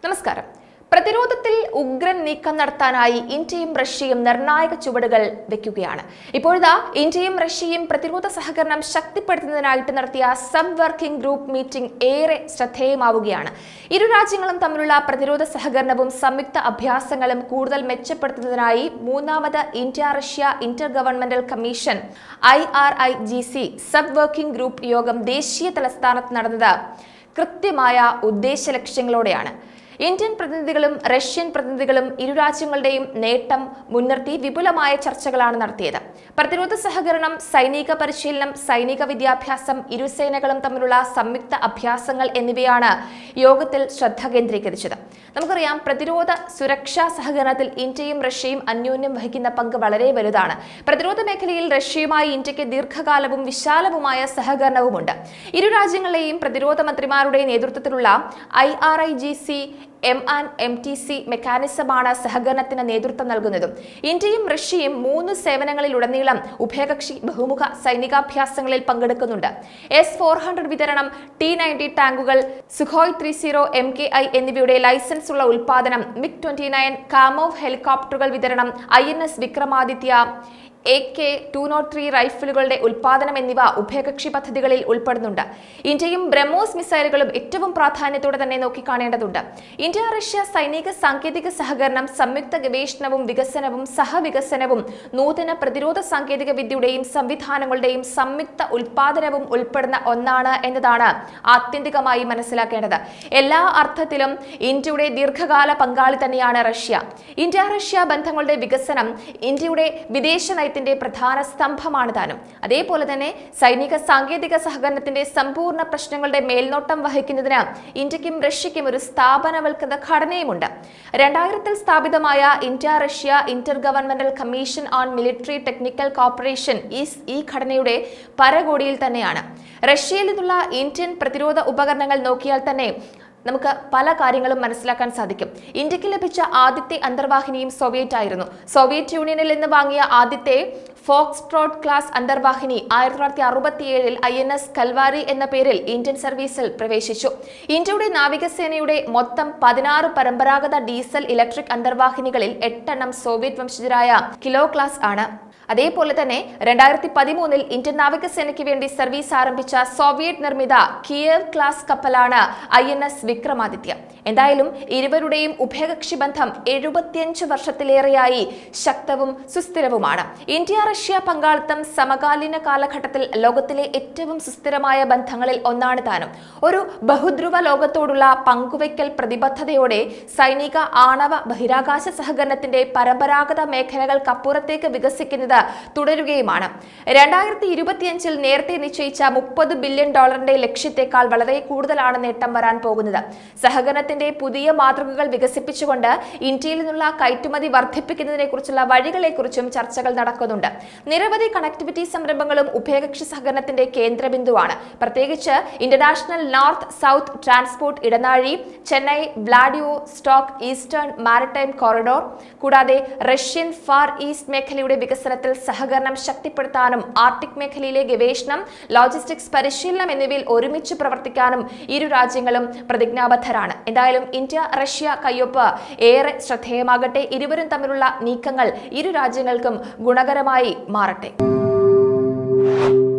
നമസ്കാരം പ്രതിരോധത്തിൽ ഉഗ്രൻ നീക്കം നടത്താനായി ഇന്ത്യയും റഷ്യയും നിർണായക ചുവടുകൾ വെക്കുകയാണ് ഇപ്പോഴിതാ ഇന്ത്യയും റഷ്യയും പ്രതിരോധ സഹകരണം ശക്തിപ്പെടുത്തുന്നതിനായിട്ട് നടത്തിയ സബ് വർക്കിംഗ് ഗ്രൂപ്പ് മീറ്റിംഗ് ഏറെ ശ്രദ്ധേയമാവുകയാണ് ഇരു രാജ്യങ്ങളും തമ്മിലുള്ള പ്രതിരോധ സഹകരണവും സംയുക്ത അഭ്യാസങ്ങളും കൂടുതൽ മെച്ചപ്പെടുത്തുന്നതിനായി മൂന്നാമത് India Russia intergovernmental commission I R I G C sub working group യോഗം ദേശീയ തലസ്ഥാനത്ത് നടന്നത് കൃത്യമായ ഉദ്ദേശ ലക്ഷ്യങ്ങളോടെയാണ് ഇന്ത്യൻ പ്രതിനിധികളും റഷ്യൻ പ്രതിനിധികളും ഇരു രാജ്യങ്ങളുടെയും നേട്ടം മുൻനിർത്തി വിപുലമായ ചർച്ചകളാണ് നടത്തിയത് പ്രതിരോധ സഹകരണം സൈനിക പരിശീലനം സൈനിക വിദ്യാഭ്യാസം ഇരുസേനകളും തമ്മിലുള്ള സംയുക്ത അഭ്യാസങ്ങൾ എന്നിവയാണ് യോഗത്തിൽ ശ്രദ്ധ കേന്ദ്രീകരിച്ചത് നമുക്കറിയാം പ്രതിരോധ സുരക്ഷാ സഹകരണത്തിൽ ഇന്ത്യയും റഷ്യയും അന്യോന്യം വഹിക്കുന്ന പങ്ക് വളരെ വലുതാണ് പ്രതിരോധ മേഖലയിൽ റഷ്യയുമായി ഇന്ത്യക്ക് ദീർഘകാലവും വിശാലവുമായ സഹകരണവുമുണ്ട് ഇരു രാജ്യങ്ങളെയും പ്രതിരോധ മന്ത്രിമാരുടെ നേതൃത്വത്തിലുള്ള I R I G C M and M T C മെക്കാനിസമാണ് സഹകരണത്തിന് നേതൃത്വം നൽകുന്നതും ഇന്ത്യയും റഷ്യയും മൂന്ന് സേവനങ്ങളിലുടനീളം ഉഭയകക്ഷി ബഹുമുഖ സൈനികാഭ്യാസങ്ങളിൽ പങ്കെടുക്കുന്നുണ്ട് എസ് ഫോർ ഹൺഡ്രഡ് വിതരണം ടി നയൻറ്റി ടാങ്കുകൾ Sukhoi three zero M K I എന്നിവയുടെ ലൈസൻസ് ഉള്ള ഉൽപാദനം മിഗ് ട്വന്റി നയൻ കാമോവ് ഹെലികോപ്റ്ററുകൾ വിതരണം I N S Vikramaditya A K two nought three റൈഫിലുകളുടെ ഉൽപാദനം എന്നിവ ഉഭയകക്ഷി പദ്ധതികളിൽ ഉൾപ്പെടുന്നുണ്ട് ഇന്ത്യയും ബ്രഹ്മോസ് മിസൈലുകളും ഏറ്റവും പ്രാധാന്യത്തോടെ തന്നെ നോക്കിക്കാണേണ്ടതുണ്ട് ഇന്ത്യ റഷ്യ സൈനിക സാങ്കേതിക സഹകരണം സംയുക്ത ഗവേഷണവും വികസനവും സഹവികസനവും നൂതന പ്രതിരോധ സാങ്കേതിക വിദ്യയുടെയും സംവിധാനങ്ങളുടെയും സംയുക്ത ഉൽപാദനവും ഉൾപ്പെടുന്ന ഒന്നാണ് എന്നതാണ് ആത്യന്തികമായി മനസ്സിലാക്കേണ്ടത് എല്ലാ അർത്ഥത്തിലും ഇന്ത്യയുടെ ദീർഘകാല പങ്കാളി തന്നെയാണ് റഷ്യ ഇന്ത്യ റഷ്യ ബന്ധങ്ങളുടെ വികസനം ഇന്ത്യയുടെ വിദേശ നയത്തിന്റെ പ്രധാന സ്തംഭമാണ് താനും അതേപോലെ തന്നെ സൈനിക സാങ്കേതിക സഹകരണത്തിന്റെ സമ്പൂർണ്ണ പ്രശ്നങ്ങളുടെ മേൽനോട്ടം വഹിക്കുന്നതിന് ഇന്ത്യക്കും റഷ്യയ്ക്കും ഒരു സ്ഥാപനവൽകൃത ഘടനയുമുണ്ട് രണ്ടായിരത്തിൽ സ്ഥാപിതമായ India Russia intergovernmental commission on military technical cooperation is ഈ ഘടനയുടെ പരകോടിയിൽ തന്നെയാണ് റഷ്യയിൽ നിന്നുള്ള ഇന്ത്യൻ പ്രതിരോധ ഉപകരണങ്ങൾ നോക്കിയാൽ തന്നെ നമുക്ക് പല കാര്യങ്ങളും മനസ്സിലാക്കാൻ സാധിക്കും ഇന്ത്യക്ക് ലഭിച്ച ആദ്യത്തെ അന്തർവാഹിനിയും സോവിയറ്റ് ആയിരുന്നു സോവിയറ്റ് യൂണിയനിൽ നിന്ന് വാങ്ങിയ ആദ്യത്തെ ഫോക്സ് ട്രോട്ട് ക്ലാസ് അന്തർവാഹിനി ആയിരത്തി തൊള്ളായിരത്തി അറുപത്തിയേഴിൽ ഐ എൻ എസ് കൽവാരി എന്ന പേരിൽ ഇന്ത്യൻ സർവീസിൽ പ്രവേശിച്ചു ഇന്ത്യയുടെ നാവികസേനയുടെ മൊത്തം പതിനാറ് പരമ്പരാഗത ഡീസൽ ഇലക്ട്രിക് അന്തർവാഹിനികളിൽ എട്ടെണ്ണം സോവിയറ്റ് വംശജരായ കിലോ ക്ലാസ് ആണ് അതേപോലെ തന്നെ രണ്ടായിരത്തി പതിമൂന്നിൽ ഇന്ത്യൻ നാവികസേനയ്ക്ക് വേണ്ടി സർവീസ് ആരംഭിച്ച സോവിയറ്റ് നിർമ്മിത കിയവ് ക്ലാസ് കപ്പലാണ് ഐ എൻ എസ് വിക്രമാദിത്യ എന്തായാലും ഇരുവരുടെയും ഉഭയകക്ഷി ബന്ധം എഴുപത്തിയഞ്ച് വർഷത്തിലേറെയായി ശക്തവും സുസ്ഥിരവുമാണ് ഇന്ത്യ റഷ്യ പങ്കാളിത്തം സമകാലീന കാലഘട്ടത്തിൽ ലോകത്തിലെ ഏറ്റവും സുസ്ഥിരമായ ബന്ധങ്ങളിൽ ഒന്നാണ് താനും ഒരു ബഹുധ്രുവ ലോകത്തോടുള്ള പങ്കുവയ്ക്കൽ പ്രതിബദ്ധതയോടെ സൈനിക ആണവ ബഹിരാകാശ സഹകരണത്തിന്റെ പരമ്പരാഗത മേഖലകൾക്കപ്പുറത്തേക്ക് വികസിക്കുന്നത് തുടരുകയുമാണ് രണ്ടായിരത്തി ഇരുപത്തിയഞ്ചിൽ നേരത്തെ നിശ്ചയിച്ച മുപ്പത് ബില്യൺ ഡോളറിന്റെ ലക്ഷ്യത്തെക്കാൾ വളരെ കൂടുതലാണ് നേട്ടം വരാൻ പോകുന്നത് സഹകരണത്തിന്റെ പുതിയ മാതൃകകൾ വികസിപ്പിച്ചുകൊണ്ട് ഇന്ത്യയിൽ നിന്നുള്ള കയറ്റുമതി വർദ്ധിപ്പിക്കുന്നതിനെ കുറിച്ചുള്ള വഴികളെക്കുറിച്ചും ചർച്ചകൾ നടക്കുന്നുണ്ട് നിരവധി കണക്ടിവിറ്റി സംരംഭങ്ങളും ഉഭയകക്ഷി സഹകരണത്തിന്റെ കേന്ദ്രബിന്ദുവാണ് പ്രത്യേകിച്ച് ഇന്റർനാഷണൽ നോർത്ത് സൗത്ത് ട്രാൻസ്പോർട്ട് ഇടനാഴി Chennai Vladivostok eastern maritime corridor കൂടാതെ റഷ്യൻ ഫാർ ഈസ്റ്റ് മേഖലയുടെ വികസനത്തിൽ സഹകരണം ശക്തിപ്പെടുത്താനും ആർട്ടിക് മേഖലയിലെ ഗവേഷണം ലോജിസ്റ്റിക്സ് പരിശീലനം എന്നിവയിൽ ഒരുമിച്ച് പ്രവർത്തിക്കാനും ഇരു രാജ്യങ്ങളും പ്രതിജ്ഞാബദ്ധരാണ് എന്തായാലും ഇന്ത്യ റഷ്യ കയ്യൊപ്പ് ഏറെ ശ്രദ്ധേയമാകട്ടെ ഇരുവരും തമ്മിലുള്ള നീക്കങ്ങൾ ഇരു രാജ്യങ്ങൾക്കും ഗുണകരമായി മാറട്ടെ